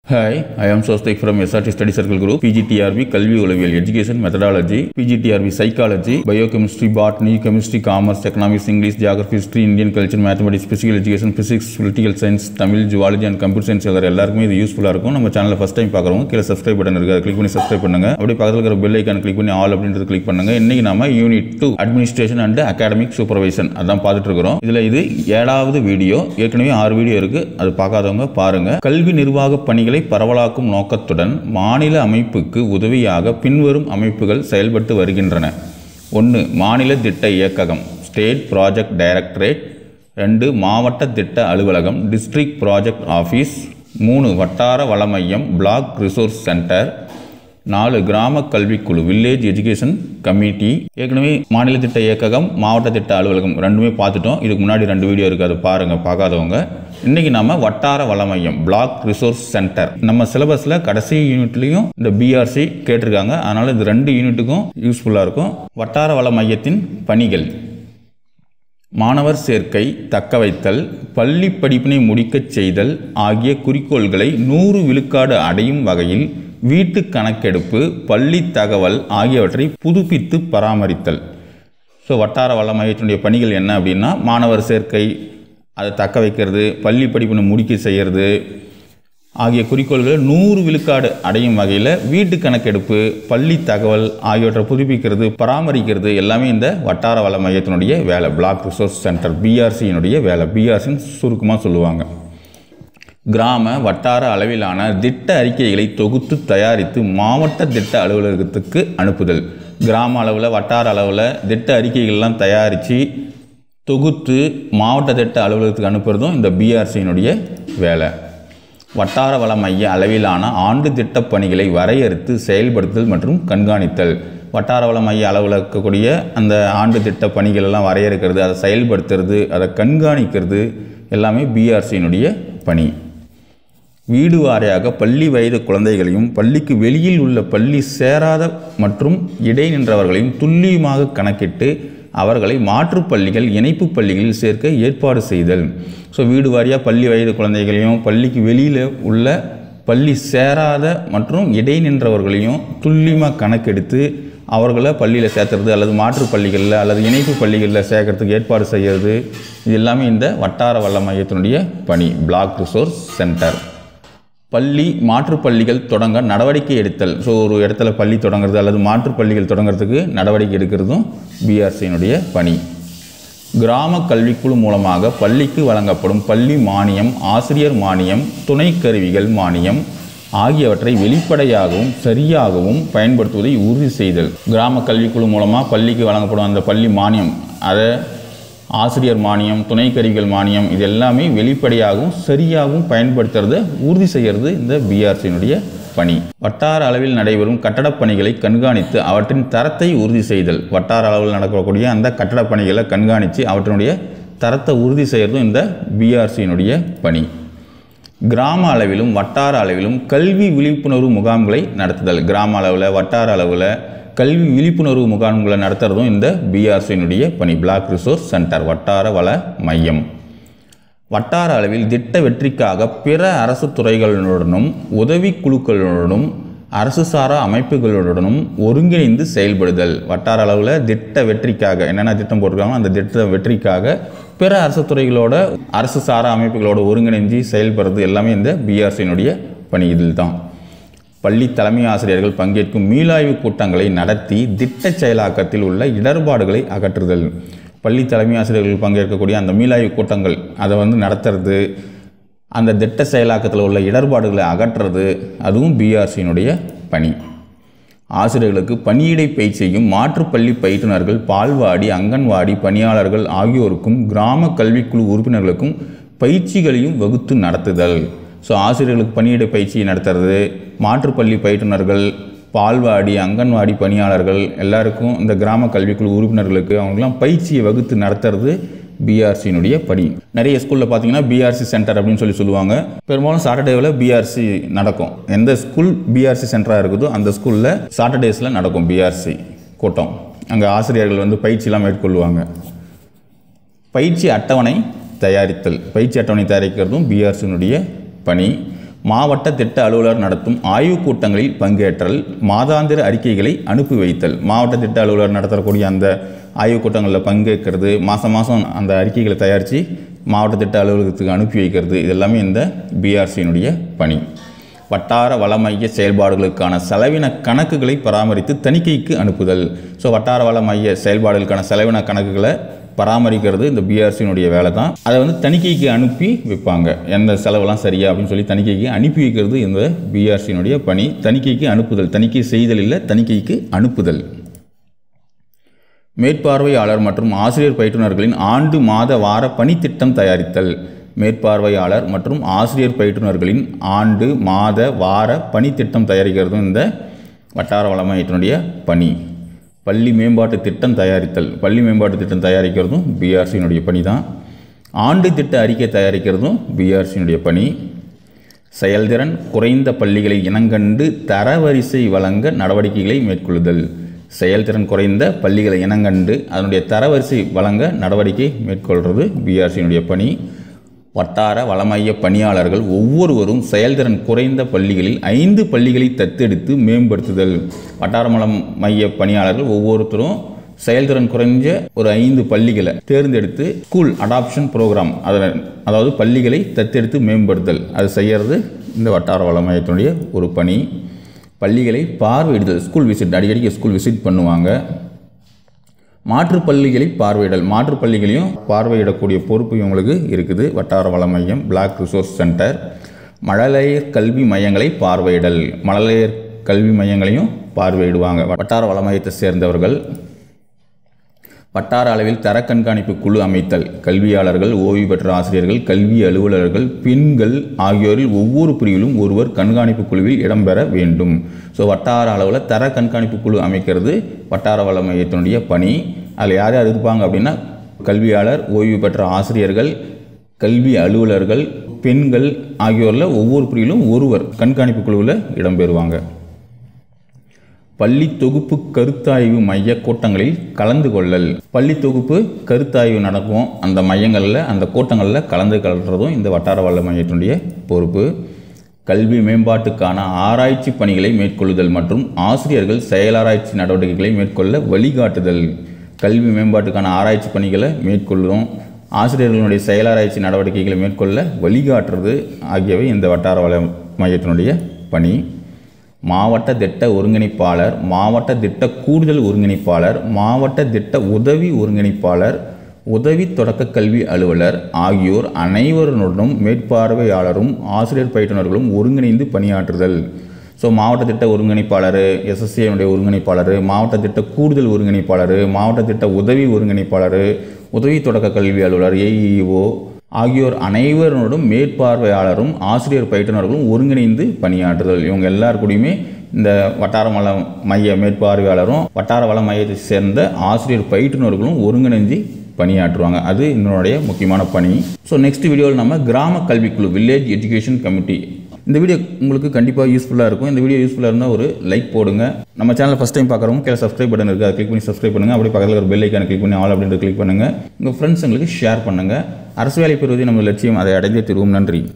hi I am சோஸ்திக் from SRT study circle group PGTRB கல்வி உளவியல் education methodology PGTRB psychology biochemistry botany chemistry commerce economics English geography history Indian culture mathematics physical education physics political science Tamil zoology and computer science எழுதுற எல்லாருக்குமே இது யூஸ்ஃபுல்லாக இருக்கும் நம்ம சேனலில் ஃபஸ்ட் டைம் பார்க்குறவங்க கீழே சப்ஸ்கிரைப் பட்டன் இருக்குது அதை கிளிக் பண்ணி சப்ஸ்கிரைப் பண்ணுங்க அப்படியே பக்கத்தில் இருக்கிற பெல் ஐக்கான் கிளிக் பண்ணி ஆல் அப்படின்றது கிளிக் பண்ணுங்க இன்னைக்கு நாம unit two administration and academic supervision அதான் பார்த்துட்டு இருக்கிறோம் இதில் இது ஏழாவது வீடியோ ஏற்கனவே ஆறு வீடியோ இருக்கு அது பார்க்காதவங்க பாருங்க கல்வி நிர்வாக பணிகளை பரவலாக்கும் நோக்கத்துடன் மாநில அமைப்புக்கு உதவியாக பின்வரும் அமைப்புகள் செயல்பட்டு வருகின்றன ஒன்று மாநில திட்ட இயக்ககம் ஸ்டேட் ப்ராஜெக்ட் டைரக்டரேட் ரெண்டு மாவட்ட திட்ட அலுவலகம் டிஸ்ட்ரிக்ட் ப்ராஜெக்ட் ஆஃபீஸ் மூணு வட்டார வள மையம் பிளாக் ரிசோர்ஸ் சென்டர் நாலு கிராம கல்விக்குழு வில்லேஜ் எஜுகேஷன் கமிட்டி ஏற்கனவே மாநில திட்ட இயக்ககம் மாவட்ட திட்ட அலுவலகம் ரெண்டுமே பார்த்துட்டோம் இதுக்கு முன்னாடி ரெண்டு வீடியோ இருக்குது அதை பாருங்கள் பார்க்காதவங்க இன்றைக்கி நம்ம வட்டார வள மையம் பிளாக் ரிசோர்ஸ் சென்டர் நம்ம சிலபஸில் கடைசி யூனிட்லேயும் இந்த பிஆர்சி கேட்டிருக்காங்க அதனால் இந்த ரெண்டு யூனிட்டுக்கும் யூஸ்ஃபுல்லாக இருக்கும் வட்டார வள மையத்தின் பணிகள் மாணவர் சேர்க்கை தக்க வைத்தல் பள்ளி படிப்பினை முடிக்கச் செய்தல் ஆகிய குறிக்கோள்களை நூறு விழுக்காடு அடையும் வகையில் வீட்டு கணக்கெடுப்பு பள்ளி தகவல் ஆகியவற்றை புதுப்பித்து பராமரித்தல் ஸோ வட்டார வள மையத்தினுடைய பணிகள் என்ன அப்படின்னா மாணவர் சேர்க்கை அதை தக்க வைக்கிறது பள்ளி படிப்பினை முடிக்க செய்கிறது ஆகிய குறிக்கோள்களை நூறு விழுக்காடு அடையும் வகையில் வீட்டு கணக்கெடுப்பு பள்ளி தகவல் ஆகியவற்றை புதுப்பிக்கிறது பராமரிக்கிறது எல்லாமே இந்த வட்டார வள மையத்தினுடைய வேலை பிளாக் ரிசோர்ஸ் சென்டர் பிஆர்சியினுடைய வேலை பிஆர்சின்னு சுருக்கமாக சொல்லுவாங்க கிராம வட்டார அளவிலான திட்ட அறிக்கைகளை தொகுத்து தயாரித்து மாவட்ட திட்ட அலுவலகத்துக்கு அனுப்புதல் கிராம அளவில் வட்டார அளவில் திட்ட அறிக்கைகள்லாம் தயாரித்து தொகுத்து மாவட்ட திட்ட அலுவலகத்துக்கு அனுப்புறதும் இந்த பிஆர்சியினுடைய வேலை வட்டார வள மைய அளவிலான ஆண்டு திட்டப் பணிகளை வரையறுத்து செயல்படுத்தல் மற்றும் கண்காணித்தல் வட்டார வள மைய அளவில் இருக்கக்கூடிய அந்த ஆண்டு திட்ட பணிகள் எல்லாம் வரையறுக்கிறது அதை செயல்படுத்துறது அதை கண்காணிக்கிறது எல்லாமே பிஆர்சியினுடைய பணி வீடு வாரியாக பள்ளி வயது குழந்தைகளையும் பள்ளிக்கு வெளியில் உள்ள பள்ளி சேராத மற்றும் இடை நின்றவர்களையும் துல்லியமாக கணக்கிட்டு அவர்களை மாற்றுப் பள்ளிகள் இணைப்பு பள்ளிகளில் சேர்க்க ஏற்பாடு செய்தல் ஸோ வீடு வாரியாக பள்ளி வயது குழந்தைகளையும் பள்ளிக்கு வெளியில் உள்ள பள்ளி சேராத மற்றும் இடை நின்றவர்களையும் துல்லியமாக கணக்கெடுத்து அவர்களை பள்ளியில் சேர்த்துறது அல்லது மாற்றுப் பள்ளிகளில் அல்லது இணைப்பு பள்ளிகளில் சேர்க்கறதுக்கு ஏற்பாடு செய்கிறது இது எல்லாமே இந்த வட்டார வள மையத்தினுடைய பணி பிளாக் ரிசோர்ஸ் சென்டர் பள்ளி மாற்றுப் பள்ளிகள் தொடங்க நடவடிக்கை எடுத்தல் ஸோ ஒரு இடத்துல பள்ளி தொடங்குறது அல்லது மாற்றுப் பள்ளிகள் தொடங்குறதுக்கு நடவடிக்கை எடுக்கிறதும் பிஆர்சியினுடைய பணி கிராம கல்விக்குழு மூலமாக பள்ளிக்கு வழங்கப்படும் பள்ளி மானியம் ஆசிரியர் மானியம் துணை கருவிகள் மானியம் ஆகியவற்றை வெளிப்படையாகவும் சரியாகவும் பயன்படுத்துவதை உறுதி செய்தல் கிராம கல்விக்குழு மூலமாக பள்ளிக்கு வழங்கப்படும் அந்த பள்ளி மானியம் அதை ஆசிரியர் மானியம் துணை கருவிகள் மானியம் இது எல்லாமே வெளிப்படையாகவும் சரியாகவும் பயன்படுத்துறத உறுதி செய்கிறது இந்த பிஆர்சியினுடைய பணி வட்டார அளவில் நடைபெறும் கட்டடப் பணிகளை கண்காணித்து அவற்றின் தரத்தை உறுதி செய்தல் வட்டார அளவில் நடக்கக்கூடிய அந்த கட்டடப் பணிகளை கண்காணித்து அவற்றினுடைய தரத்தை உறுதி செய்கிறதும் இந்த பிஆர்சியினுடைய பணி கிராம அளவிலும் வட்டார அளவிலும் கல்வி விழிப்புணர்வு முகாம்களை நடத்துதல் கிராம அளவில் வட்டார அளவில் கல்வி விழிப்புணர்வு முகாம்களை நடத்துறதும் இந்த பிஆர்சியினுடைய பணி பிளாக் ரிசோர்ஸ் சென்டர் வட்டார வள மையம் வட்டார அளவில் திட்ட வெற்றிக்காக பிற அரசு துறைகளுடனும் உதவி குழுக்களுடனும் அரசு சாரா அமைப்புகளுடனும் ஒருங்கிணைந்து செயல்படுதல் வட்டார அளவில் திட்ட வெற்றிக்காக என்னென்ன திட்டம் போட்டிருக்காங்களோ அந்த திட்ட வெற்றிக்காக பிற அரசு துறைகளோட அரசு சாரா அமைப்புகளோட ஒருங்கிணைஞ்சு செயல்படுறது எல்லாமே இந்த பிஆர்சியினுடைய பணி இதில் தான் பள்ளி தலைமை ஆசிரியர்கள் பங்கேற்கும் மீளாய்வு கூட்டங்களை நடத்தி திட்ட செயலாக்கத்தில் உள்ள இடர்பாடுகளை அகற்றுதல் பள்ளி தலைமை ஆசிரியர்கள் பங்கேற்கக்கூடிய அந்த மீளாய்வு கூட்டங்கள் அதை வந்து நடத்துறது அந்த திட்ட செயலாக்கத்தில் உள்ள இடர்பாடுகளை அகற்றுறது அதுவும் பிஆர்சியினுடைய பணி ஆசிரியர்களுக்கு பணியிடை பயிற்சியும் மாற்றுப்பள்ளி பயிற்றுனர்கள் பால்வாடி அங்கன்வாடி பணியாளர்கள் ஆகியோருக்கும் கிராம கல்விக்குழு உறுப்பினர்களுக்கும் பயிற்சிகளையும் வகுத்து நடத்துதல் ஸோ ஆசிரியர்களுக்கு பணியிடை பயிற்சி நடத்துறது மாற்றுப்பள்ளி பயிற்றுனர்கள் பால்வாடி அங்கன்வாடி பணியாளர்கள் எல்லாருக்கும் இந்த கிராம கல்விக்குழு உறுப்பினர்களுக்கு அவங்களுக்குலாம் பயிற்சியை வகுத்து நடத்துறது பிஆர்சியினுடைய படி நிறைய ஸ்கூலில் பார்த்தீங்கன்னா பிஆர்சி சென்டர் அப்படின்னு சொல்லி சொல்லுவாங்க பெரும்பாலும் சாட்டர்டேவில் பிஆர்சி நடக்கும் எந்த ஸ்கூல் பிஆர்சி சென்டராக இருக்குதோ அந்த ஸ்கூலில் சாட்டர்டேஸில் நடக்கும் பிஆர்சி கூட்டம் அங்கே ஆசிரியர்கள் வந்து பயிற்சிலாம் மேற்கொள்வாங்க பயிற்சி அட்டவணை தயாரித்தல் பயிற்சி அட்டவணை தயாரிக்கிறதும் பிஆர்சியினுடைய பணி மாவட்ட திட்ட அலுவலர் நடத்தும் ஆய்வுக் கூட்டங்களில் பங்கேற்றல் மாதாந்திர அறிக்கைகளை அனுப்பி வைத்தல் மாவட்ட திட்ட அலுவலர் நடத்தக்கூடிய அந்த ஆய்வுக் கூட்டங்களில் பங்கேற்கிறது மாதம் மாதம் அந்த அறிக்கைகளை தயாரித்து மாவட்ட திட்ட அலுவலகத்துக்கு அனுப்பி வைக்கிறது இது எல்லாமே இந்த பிஆர்சியினுடைய பணி வட்டார வள மைய செயல்பாடுகளுக்கான செலவின கணக்குகளை பராமரித்து தணிக்கைக்கு அனுப்புதல் ஸோ வட்டார வள மைய செயல்பாடுகளுக்கான செலவின கணக்குகளை பராமரிக்கிறது இந்த பிஆர்சியினுடைய வேலை தான் அதை வந்து தணிக்கைக்கு அனுப்பி வைப்பாங்க எந்த செலவெல்லாம் சரியா அப்படின்னு சொல்லி தணிக்கைக்கு அனுப்பி வைக்கிறது இந்த பிஆர்சியினுடைய பணி தணிக்கைக்கு அனுப்புதல் தணிக்கை செய்தல் இல்லை தணிக்கைக்கு அனுப்புதல் மேற்பார்வையாளர் மற்றும் ஆசிரியர் பயிற்றுனர்களின் ஆண்டு மாத வார பணித்திட்டம் தயாரித்தல் மேற்பார்வையாளர் மற்றும் ஆசிரியர் பயிற்றுனர்களின் ஆண்டு மாத வார பணித்திட்டம் தயாரிக்கிறதும் இந்த வட்டார வளமையத்தினுடைய பணி பள்ளி மேம்பாட்டு திட்டம் தயாரித்தல் பள்ளி மேம்பாட்டு திட்டம் தயாரிக்கிறதும் பிஆர்சியினுடைய பணி தான் ஆண்டு திட்ட அறிக்கை தயாரிக்கிறதும் பிஆர்சியினுடைய பணி செயல்திறன் குறைந்த பள்ளிகளை இனங்கண்டு தரவரிசை வழங்க நடவடிக்கைகளை மேற்கொள்ளுதல் செயல்திறன் குறைந்த பள்ளிகளை இனங்கண்டு அதனுடைய தரவரிசை வழங்க நடவடிக்கை மேற்கொள்வது பிஆர்சியினுடைய பணி வட்டார வளமைய பணியாளர்கள் ஒவ்வொருவரும் செயல்திறன் குறைந்த பள்ளிகளில் ஐந்து பள்ளிகளை தத்தெடுத்து மேம்படுத்துதல் வட்டார வளம் மைய பணியாளர்கள் ஒவ்வொருத்தரும் செயல்திறன் குறைஞ்ச ஒரு ஐந்து பள்ளிகளை தேர்ந்தெடுத்து ஸ்கூல் அடாப்ஷன் ப்ரோக்ராம் அதில் அதாவது பள்ளிகளை தத்தெடுத்து மேம்படுத்தல் அது செய்கிறது இந்த வட்டார வள மையத்தினுடைய ஒரு பணி பள்ளிகளை பார்வையிடுதல் ஸ்கூல் விசிட் அடிக்கடிக்கு ஸ்கூல் விசிட் பண்ணுவாங்க மாற்றுப் பள்ளிகளை பார்வையிடல் மாற்றுப் பள்ளிகளையும் பார்வையிடக்கூடிய பொறுப்பு இவங்களுக்கு இருக்குது வட்டார வள மையம் பிளாக் ரிசோர்ஸ் சென்டர் மழலையர் கல்வி மையங்களை பார்வையிடல் மழலையர் கல்வி மையங்களையும் பார்வையிடுவாங்க வட்டார வள மையத்தை சேர்ந்தவர்கள் வட்டார அளவில் தர கண்காணிப்பு குழு அமைத்தல் கல்வியாளர்கள் ஓய்வு பெற்ற ஆசிரியர்கள் கல்வி அலுவலர்கள் பெண்கள் ஆகியோரில் ஒவ்வொரு பிரிவிலும் ஒருவர் கண்காணிப்பு குழுவில் இடம்பெற வேண்டும் ஸோ வட்டார அளவில் தர கண்காணிப்பு குழு அமைக்கிறது வட்டார வள மையத்தினுடைய பணி அதில் யார் யார் இருப்பாங்க அப்படின்னா கல்வியாளர் ஓய்வு பெற்ற ஆசிரியர்கள் கல்வி அலுவலர்கள் பெண்கள் ஆகியோரில் ஒவ்வொரு பிரிவிலும் ஒருவர் கண்காணிப்பு குழுவில் இடம்பெறுவாங்க பள்ளி தொகுப்பு கருத்தாய்வு மைய கூட்டங்களில் கலந்து கொள்ளல் பள்ளி தொகுப்பு கருத்தாய்வு நடக்கும் அந்த மையங்களில் அந்த கூட்டங்களில் கலந்து கலறதும் இந்த வட்டார வள மையத்தினுடைய பொறுப்பு கல்வி மேம்பாட்டுக்கான ஆராய்ச்சி பணிகளை மேற்கொள்ளுதல் மற்றும் ஆசிரியர்கள் செயலாராய்ச்சி நடவடிக்கைகளை மேற்கொள்ள வழிகாட்டுதல் கல்வி மேம்பாட்டுக்கான ஆராய்ச்சி பணிகளை மேற்கொள்ளும் ஆசிரியர்களுடைய செயலாராய்ச்சி நடவடிக்கைகளை மேற்கொள்ள வழிகாட்டுறது ஆகியவை இந்த வட்டார வள மையத்தினுடைய பணி மாவட்ட திட்ட ஒருங்கிணைப்பாளர் மாவட்ட திட்ட கூடுதல் ஒருங்கிணைப்பாளர் மாவட்ட திட்ட உதவி ஒருங்கிணைப்பாளர் உதவி தொடக்க கல்வி அலுவலர் ஆகியோர் அனைவருடனும் மேற்பார்வையாளரும் ஆசிரியர் பயிற்றுனர்களும் ஒருங்கிணைந்து பணியாற்றுதல் ஸோ மாவட்ட திட்ட ஒருங்கிணைப்பாளர் எஸ்எஸ்சியினுடைய ஒருங்கிணைப்பாளர் மாவட்ட திட்ட கூடுதல் ஒருங்கிணைப்பாளர் மாவட்ட திட்ட உதவி ஒருங்கிணைப்பாளர் உதவி தொடக்க கல்வி அலுவலர் ஏஇஓ ஆகியோர் அனைவரோடும் மேற்பார்வையாளரும் ஆசிரியர் பயிற்றுனர்களும் ஒருங்கிணைந்து பணியாற்றுதல் இவங்க எல்லார் கூடயுமே இந்த வட்டார வள மைய மேற்பார்வையாளரும் வட்டார வள மையத்தை சேர்ந்த ஆசிரியர் பயிற்றுனர்களும் ஒருங்கிணைஞ்சு பணியாற்றுவாங்க அது என்னுடைய முக்கியமான பணி ஸோ நெக்ஸ்ட் வீடியோவில் நம்ம கிராம கல்விக்குழு வில்லேஜ் எஜுகேஷன் கமிட்டி இந்த வீடியோ உங்களுக்கு கண்டிப்பாக யூஸ்ஃபுல்லாக இருக்கும் இந்த வீடியோ யூஸ்ஃபுல்லாக இருந்தால் ஒரு லைக் போடுங்க நம்ம சேனல் ஃபஸ்ட் டைம் பார்க்குறவங்க கீழே சப்ஸ்கிரைப் பட்டன் இருக்குது அதை கிளிக் பண்ணி சப்ஸ்கிரைப் பண்ணுங்கள் அப்படி பக்கத்தில் ஒரு பெல் ஐக்கான கிளிக் பண்ணி ஆல் அப்படின்றத கிளிக் பண்ணுங்கள் உங்கள் ஃப்ரெண்ட்ஸுங்களுக்கு ஷேர் பண்ணுங்கள் அரசு வேலை பெறுவதே நம்ம லட்சியம் அதை அடைந்தே தருவோம் நன்றி